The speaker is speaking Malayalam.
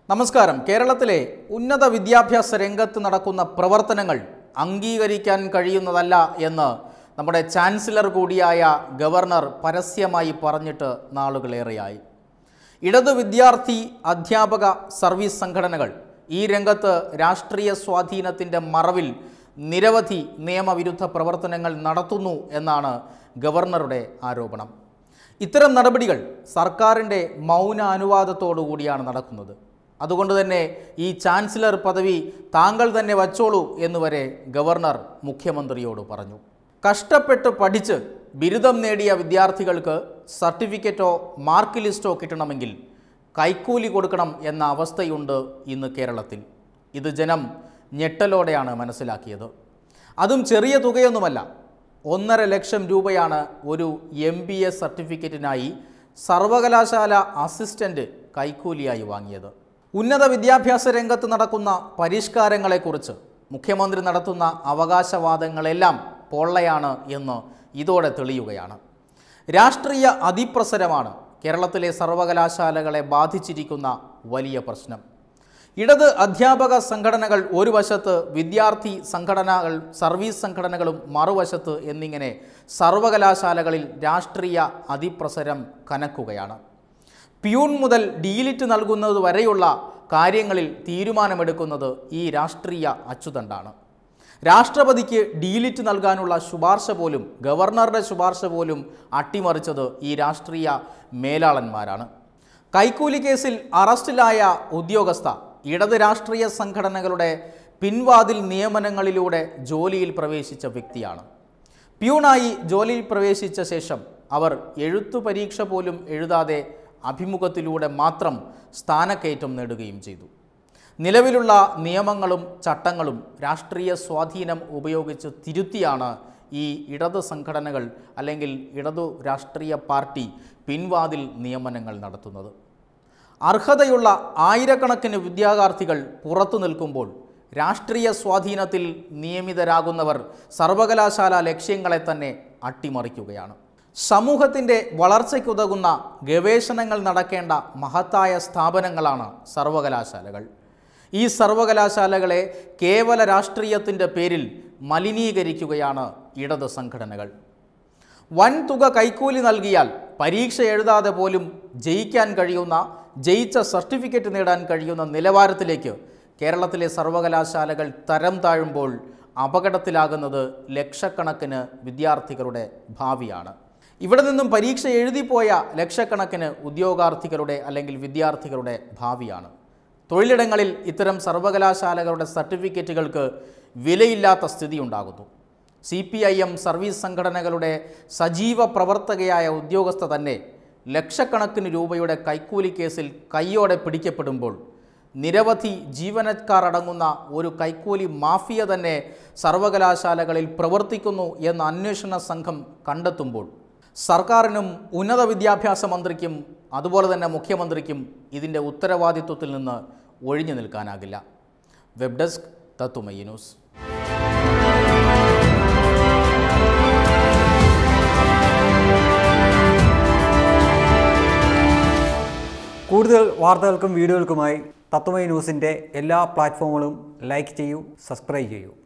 നമസ്കാരം കേരളത്തിലെ ഉന്നത വിദ്യാഭ്യാസ രംഗത്ത് നടക്കുന്ന പ്രവർത്തനങ്ങൾ അംഗീകരിക്കാൻ കഴിയുന്നതല്ല എന്ന് നമ്മുടെ ചാൻസലർ കൂടിയായ ഗവർണർ പരസ്യമായി പറഞ്ഞിട്ട് നാളുകളേറെയായി ഇടത് വിദ്യാർത്ഥി അധ്യാപക സർവീസ് സംഘടനകൾ ഈ രംഗത്ത് രാഷ്ട്രീയ സ്വാധീനത്തിൻ്റെ മറവിൽ നിരവധി നിയമവിരുദ്ധ പ്രവർത്തനങ്ങൾ നടത്തുന്നു എന്നാണ് ഗവർണറുടെ ആരോപണം ഇത്തരം നടപടികൾ സർക്കാരിൻ്റെ മൗന അനുവാദത്തോടു കൂടിയാണ് നടക്കുന്നത് അതുകൊണ്ട് തന്നെ ഈ ചാൻസലർ പദവി താങ്കൾ തന്നെ വച്ചോളൂ എന്നുവരെ ഗവർണർ മുഖ്യമന്ത്രിയോട് പറഞ്ഞു കഷ്ടപ്പെട്ട് പഠിച്ച് ബിരുദം നേടിയ വിദ്യാർത്ഥികൾക്ക് സർട്ടിഫിക്കറ്റോ മാർക്ക് ലിസ്റ്റോ കിട്ടണമെങ്കിൽ കൈക്കൂലി കൊടുക്കണം എന്ന അവസ്ഥയുണ്ട് ഇന്ന് കേരളത്തിൽ ഇത് ജനം ഞെട്ടലോടെയാണ് മനസ്സിലാക്കിയത് അതും ചെറിയ തുകയൊന്നുമല്ല ഒന്നര ലക്ഷം രൂപയാണ് ഒരു എം ബി എ സർട്ടിഫിക്കറ്റിനായി സർവകലാശാല അസിസ്റ്റൻ്റ് കൈക്കൂലിയായി വാങ്ങിയത് ഉന്നത വിദ്യാഭ്യാസ രംഗത്ത് നടക്കുന്ന പരിഷ്കാരങ്ങളെക്കുറിച്ച് മുഖ്യമന്ത്രി നടത്തുന്ന അവകാശവാദങ്ങളെല്ലാം പൊള്ളയാണ് എന്ന് ഇതോടെ തെളിയുകയാണ് രാഷ്ട്രീയ അതിപ്രസരമാണ് കേരളത്തിലെ സർവകലാശാലകളെ ബാധിച്ചിരിക്കുന്ന വലിയ പ്രശ്നം ഇടത് അധ്യാപക സംഘടനകൾ ഒരു വശത്ത് വിദ്യാർത്ഥി സംഘടനകൾ സർവീസ് സംഘടനകളും മറുവശത്ത് എന്നിങ്ങനെ സർവകലാശാലകളിൽ രാഷ്ട്രീയ അതിപ്രസരം കനക്കുകയാണ് പ്യൂൺ മുതൽ ഡീലിറ്റ് നൽകുന്നത് വരെയുള്ള കാര്യങ്ങളിൽ തീരുമാനമെടുക്കുന്നത് ഈ രാഷ്ട്രീയ അച്ചുതണ്ടാണ് രാഷ്ട്രപതിക്ക് ഡീലിറ്റ് നൽകാനുള്ള ശുപാർശ പോലും ഗവർണറുടെ ശുപാർശ പോലും അട്ടിമറിച്ചത് ഈ രാഷ്ട്രീയ മേലാളന്മാരാണ് കൈക്കൂലി കേസിൽ അറസ്റ്റിലായ ഉദ്യോഗസ്ഥ ഇടത് രാഷ്ട്രീയ സംഘടനകളുടെ പിൻവാതിൽ നിയമനങ്ങളിലൂടെ ജോലിയിൽ പ്രവേശിച്ച വ്യക്തിയാണ് പ്യൂണായി ജോലിയിൽ പ്രവേശിച്ച ശേഷം അവർ എഴുത്തു പരീക്ഷ പോലും എഴുതാതെ അഭിമുഖത്തിലൂടെ മാത്രം സ്ഥാനക്കയറ്റം നേടുകയും ചെയ്തു നിലവിലുള്ള നിയമങ്ങളും ചട്ടങ്ങളും രാഷ്ട്രീയ സ്വാധീനം ഉപയോഗിച്ച് തിരുത്തിയാണ് ഈ ഇടത് സംഘടനകൾ അല്ലെങ്കിൽ ഇടതു രാഷ്ട്രീയ പാർട്ടി പിൻവാതിൽ നിയമനങ്ങൾ നടത്തുന്നത് അർഹതയുള്ള ആയിരക്കണക്കിന് വിദ്യാർത്ഥികൾ പുറത്തു നിൽക്കുമ്പോൾ രാഷ്ട്രീയ സ്വാധീനത്തിൽ നിയമിതരാകുന്നവർ സർവകലാശാല ലക്ഷ്യങ്ങളെ തന്നെ അട്ടിമറിക്കുകയാണ് സമൂഹത്തിൻ്റെ വളർച്ചയ്ക്കുതകുന്ന ഗവേഷണങ്ങൾ നടക്കേണ്ട മഹത്തായ സ്ഥാപനങ്ങളാണ് സർവകലാശാലകൾ ഈ സർവകലാശാലകളെ കേവല രാഷ്ട്രീയത്തിൻ്റെ പേരിൽ മലിനീകരിക്കുകയാണ് ഇടത് സംഘടനകൾ വൻ തുക കൈക്കൂലി നൽകിയാൽ പരീക്ഷ എഴുതാതെ പോലും ജയിക്കാൻ കഴിയുന്ന ജയിച്ച സർട്ടിഫിക്കറ്റ് നേടാൻ കഴിയുന്ന നിലവാരത്തിലേക്ക് കേരളത്തിലെ സർവകലാശാലകൾ തരം താഴുമ്പോൾ അപകടത്തിലാകുന്നത് ലക്ഷക്കണക്കിന് വിദ്യാർത്ഥികളുടെ ഭാവിയാണ് ഇവിടെ നിന്നും പരീക്ഷ എഴുതിപ്പോയ ലക്ഷക്കണക്കിന് ഉദ്യോഗാർത്ഥികളുടെ അല്ലെങ്കിൽ വിദ്യാർത്ഥികളുടെ ഭാവിയാണ് തൊഴിലിടങ്ങളിൽ ഇത്തരം സർവകലാശാലകളുടെ സർട്ടിഫിക്കറ്റുകൾക്ക് വിലയില്ലാത്ത സ്ഥിതി ഉണ്ടാകുന്നു C P I M service സംഘടനകളുടെ സജീവ പ്രവർത്തകയായ ഉദ്യോഗസ്ഥ തന്നെ ലക്ഷക്കണക്കിന് രൂപയുടെ കൈക്കൂലി കേസിൽ കൈയോടെ പിടിക്കപ്പെടുമ്പോൾ നിരവധി ജീവനക്കാർ അടങ്ങുന്ന ഒരു കൈക്കൂലി മാഫിയ തന്നെ സർവകലാശാലകളിൽ പ്രവർത്തിക്കുന്നു എന്ന അന്വേഷണ സംഘം കണ്ടെത്തുമ്പോൾ സർക്കാരിനും ഉന്നത വിദ്യാഭ്യാസ മന്ത്രിക്കും അതുപോലെ തന്നെ മുഖ്യമന്ത്രിക്കും ഇതിൻ്റെ ഉത്തരവാദിത്വത്തിൽ നിന്ന് ഒഴിഞ്ഞു നിൽക്കാനാകില്ല വെബ് ഡെസ്ക് തത്തുമയി ന്യൂസ് കൂടുതൽ വാർത്തകൾക്കും വീഡിയോകൾക്കുമായി തത്വമൈ ന്യൂസിൻ്റെ എല്ലാ പ്ലാറ്റ്ഫോമുകളും ലൈക്ക് ചെയ്യൂ സബ്സ്ക്രൈബ് ചെയ്യൂ